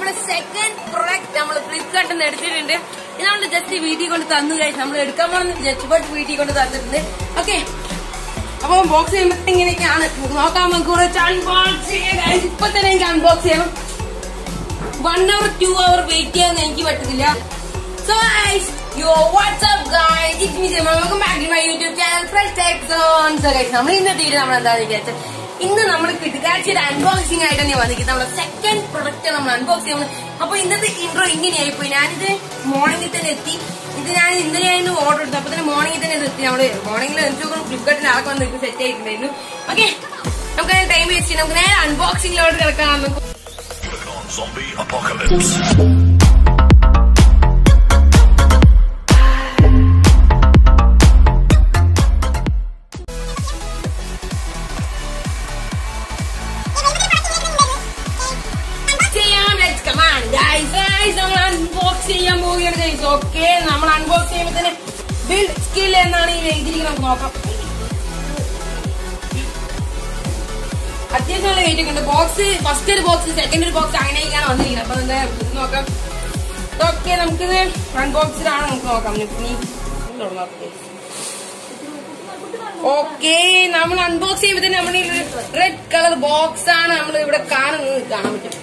നമ്മുടെ second product നമ്മൾ ഫ്ലിപ്കാർട്ടിൽ നിന്ന് എടുത്തിട്ടുണ്ട് ഇത് നമ്മൾ ജസ്റ്റ് വീട്ടിൽ കൊണ്ട് തന്നു കഴിച്ചു നമ്മൾ എടുക്കാൻ പോകുന്ന ജസ്റ്റ് ബോട്ട് വീട്ടിൽ കൊണ്ട് തന്നിട്ടുണ്ട് ഓക്കെ അപ്പൊ ബോക്സ് ചെയ്യുമ്പോൾ ഇങ്ങനെയൊക്കെയാണ് നമുക്ക് നോക്കാം നമുക്ക് കൂടെ അൺബോക്സ് ചെയ്യാം guys. ഇപ്പൊ തന്നെ എനിക്ക് അൺബോക്സ് ചെയ്യണം one hour two hour wait ചെയ്യാൻ എനിക്ക് പറ്റത്തില്ല so guys yo WhatsApp guys it me Jama welcome back to my YouTube channel Fresh Tech Zone so guys നമ്മൾ ഇന്നത്തെ വീഡിയോ നമ്മൾ എന്താണെന്ന് വിചാരിച്ചത് ഇന്ന് നമ്മൾ കിട്ടുകാഴ്ചയുടെ അൺബോക്സിംഗ് ആയിട്ട് തന്നെ വന്നിരിക്കുന്നത് നമ്മുടെ സെക്കൻഡ് പ്രൊഡക്റ്റ് നമ്മൾ അൺബോക്സ് ചെയ്യുന്നത് അപ്പൊ ഇന്നത്തെ ഇൻട്രോ ഇങ്ങനെയായി പോയി ഞാനിത് മോർണിംഗിൽ തന്നെ എത്തി ഇത് ഞാൻ ഇന്നലെയായിരുന്നു ഓർഡർ എടുത്തത് അപ്പൊ തന്നെ മോർണിംഗിൽ തന്നെ ഇത് എത്തി നമ്മള് മോർണിംഗിൽ എനിക്ക് ഫ്ലിപ്കാർട്ടിന് ആൾക്ക് വന്ന് സെറ്റ് ആയിട്ടുണ്ടായിരുന്നു ഓക്കെ നമുക്ക് ടൈം വേസ്റ്റ് ചെയ്യാം നമുക്ക് നേരെ അൺബോക്സിംഗിലോട്ട് കിടക്കാം നമുക്ക് on Zombie Apocalypse. ചെയ്യാം ലെറ്റ്സ് കമാൻ ഗൈസ് ഗൈസ് നമ്മൾ അൺബോക്സ് ചെയ്യാൻ പോവുകയാണ് ഗൈസ് ഓക്കെ നമ്മൾ അൺബോക്സ് ചെയ്യുമ്പോൾ തന്നെ ബിൽഡ് സ്കിൽ എന്നാണ് ഈ എഴുതിയിരിക്കുന്നത് നമുക്ക് നോക്കാം അത്യാവശ്യം നല്ല വെയിറ്റ് ഒക്കെ ഉണ്ട് ബോക്സ് ഫസ്റ്റ് ഒരു ബോക്സ് സെക്കൻഡ് ഒരു ബോക്സ് അങ്ങനെയൊക്കെയാണ് വന്നിരിക്കുന്നത് അപ്പൊ എന്താ ഇത് നോക്കാം ഓക്കെ നമുക്കിത് അൺബോക്സിലാണ് നമുക്ക് നോക്കാം ഇനി തുടങ്ങാം ഓക്കെ നമ്മൾ അൺബോക്സ് ചെയ്യുമ്പോൾ തന്നെ നമ്മുടെ റെഡ് കളർ ബോക്സ് ആണ് നമ്മൾ ഇവിടെ കാണുന്നത് കാണാൻ പറ്റും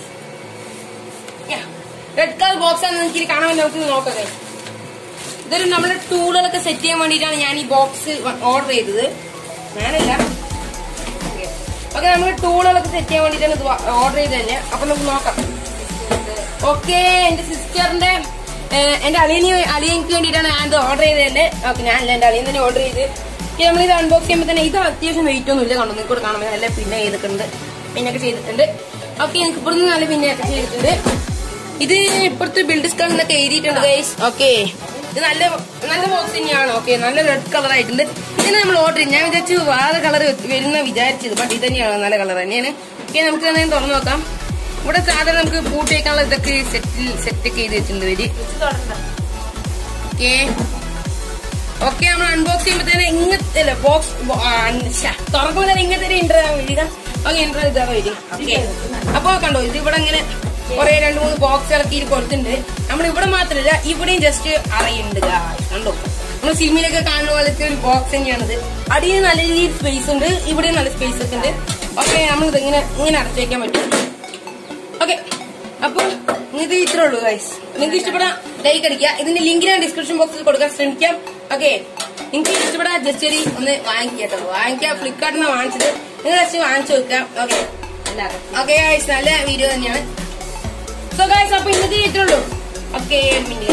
റെഡ് കളർ ബോക്സ് ആണ് നിങ്ങൾക്ക് കാണാൻ പറ്റും നമുക്ക് നോക്കാം guys. ഇതൊരു നമ്മുടെ ടൂളുകളൊക്കെ സെറ്റ് ചെയ്യാൻ വേണ്ടിയിട്ടാണ് ഞാൻ ഈ ബോക്സ് ഓർഡർ ചെയ്തത് ഞാനല്ല ഓക്കെ നമ്മൾ ടൂളുകളൊക്കെ സെറ്റ് ചെയ്യാൻ വേണ്ടിയിട്ടാണ് ഇത് ഓർഡർ ചെയ്തത് തന്നെ അപ്പൊ നമുക്ക് നോക്കാം ഓക്കെ എന്റെ സിസ്റ്ററിന്റെ എന്റെ അളിയന് അളിയനിക്ക് വേണ്ടിയിട്ടാണ് ഞാൻ ഇത് ഓർഡർ ചെയ്തത് തന്നെ ഓക്കെ ഞാനല്ല എന്റെ അളിയൻ തന്നെ ഓർഡർ ചെയ്ത് ഇനി നമ്മൾ ഇത് അൺബോക്സ് ചെയ്യുമ്പോൾ തന്നെ ഇത് അത്യാവശ്യം വെയിറ്റ് ഒന്നും ഇല്ല കണ്ടു നിങ്ങൾക്ക് കൂടെ കാണാൻ നല്ല പിന്നെ ചെയ്തിട്ടുണ്ട് പിന്നൊക്കെ ചെയ്തിട്ടുണ്ട് ഓക്കെ എനിക്ക് ഇപ്പുറത്ത് നല്ല പിന്നെയൊക്കെ ചെയ്തിട്ടുണ്ട് ഇത് ഇപ്പുറത്ത് ബിൽഡ് സ്കാൻ എന്നൊക്കെ എഴുതിയിട്ടുണ്ട് ഗൈസ് ഓക്കെ ഇത് നല്ല നല്ല ബോക്സ് തന്നെയാണ് ഓക്കെ നല്ല റെഡ് കളർ ആയിട്ടുണ്ട് ഇതിന് നമ്മൾ ഓർഡർ ചെയ്തു ഞാൻ വിചാരിച്ചു വേറെ കളർ വരുന്ന വിചാരിച്ചത് ബട്ട് ഇത് തന്നെയാണ് നല്ല കളർ തന്നെയാണ് ഓക്കെ നമുക്ക് എന്തെങ്കിലും തുറന്നു നോക്കാം ഇവിടെ സാധാരണ നമുക്ക് പൂട്ടി വെക്കാനുള്ള ഇതൊക്കെ സെറ്റിൽ സെറ്റ് ഒക്കെ ചെയ്ത് വെച്ചിട്ടുണ്ട് വരി ഓക്കെ ഓക്കെ നമ്മൾ അൺബോക്സ് ചെയ്യുമ്പോൾ തന്നെ ഇങ്ങനത്തെ അല്ല ബോക്സ് തുറക്കുമ്പോൾ തന്നെ ഇങ്ങനത്തെ ഒരു ഇന്റർ വരിക ഓക്കെ ഇന്റർ ഇതാ വരിക ഓക്കെ അപ്പൊ കണ്ടോ ഇത് ഇവിടെ ഇങ്ങനെ കുറെ രണ്ട് മൂന്ന് ബോക്സ് ഇറക്കി കൊടുത്തിട്ടുണ്ട് നമ്മൾ ഇവിടെ മാത്രമല്ല ഇവിടെയും ജസ്റ്റ് അറിയുന്നുണ്ട് guys. കണ്ടോ നമ്മൾ സിമ്മിലൊക്കെ കാണുന്ന പോലത്തെ ഒരു ബോക്സ് തന്നെയാണിത് അടിയിൽ നല്ല രീതിയിൽ സ്പേസ് ഉണ്ട് ഇവിടെയും നല്ല സ്പേസ് ഒക്കെ ഉണ്ട് ഓക്കെ നമ്മളിത് ഇങ്ങനെ ഇങ്ങനെ അടച്ചു വെക്കാൻ പറ്റും ഓക്കെ അപ്പൊ ഇത് ഇത്രേ ഉള്ളൂ ഗൈസ് നിങ്ങൾക്ക് ഇഷ്ടപ്പെടാൻ ലൈക്ക് അടിക്കുക ഇതിന്റെ ലിങ്ക് ഞാൻ ഡിസ്ക്രിപ്ഷൻ ബോക്സിൽ കൊടുക്കാൻ ശ്രമിക്കാം ഓക്കെ നിങ്ങൾക്ക് ഇഷ്ടപ്പെടാൻ ജസ്റ്റ് ഒരു ഒന്ന് വാങ്ങിക്കുക കേട്ടോ വാങ്ങിക്കുക ഫ്ലിപ്കാർട്ടിൽ നിന്ന് വാങ്ങിച്ചത് നിങ്ങൾ ജസ്റ്റ് വാങ്ങിച്ചു വെക്കാം ഓക്കെ ഓക്കെ ഗൈസ് നല്ല വീഡിയോ തന്നെയാണ് സോ ഗൈസ് അപ്പൊ ഇന്നത്തെ ഇത്രേ ഉള്ളൂ ഓക്കെ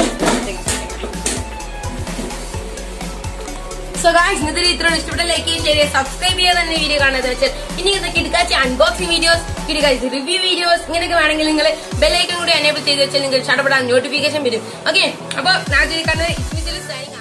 സോ ഗായ്സ് ഇന്നത്തെ ഇത്ര ഇഷ്ടപ്പെട്ട ലൈക്ക് ഷെയർ സബ്സ്ക്രൈബ് ചെയ്യാൻ തന്നെ വീഡിയോ കാണുന്നത് വെച്ചാൽ ഇനി ഇതൊക്കെ കിടക്കാച്ച അൺബോക്സിംഗ് വീഡിയോസ് കിടക്കാച്ച റിവ്യൂ വീഡിയോസ് ഇങ്ങനെയൊക്കെ വേണമെങ്കിൽ നിങ്ങൾ ബെല്ലൈക്കൺ കൂടി എനേബിൾ ചെയ്ത് വെച്ചാൽ നിങ്ങൾക്ക് ഇഷ്ടപ്പെടാൻ നോട്ടിഫിക്കേഷൻ വരും ഓക്കെ അപ്പൊ ഞാൻ കാണുന്നത്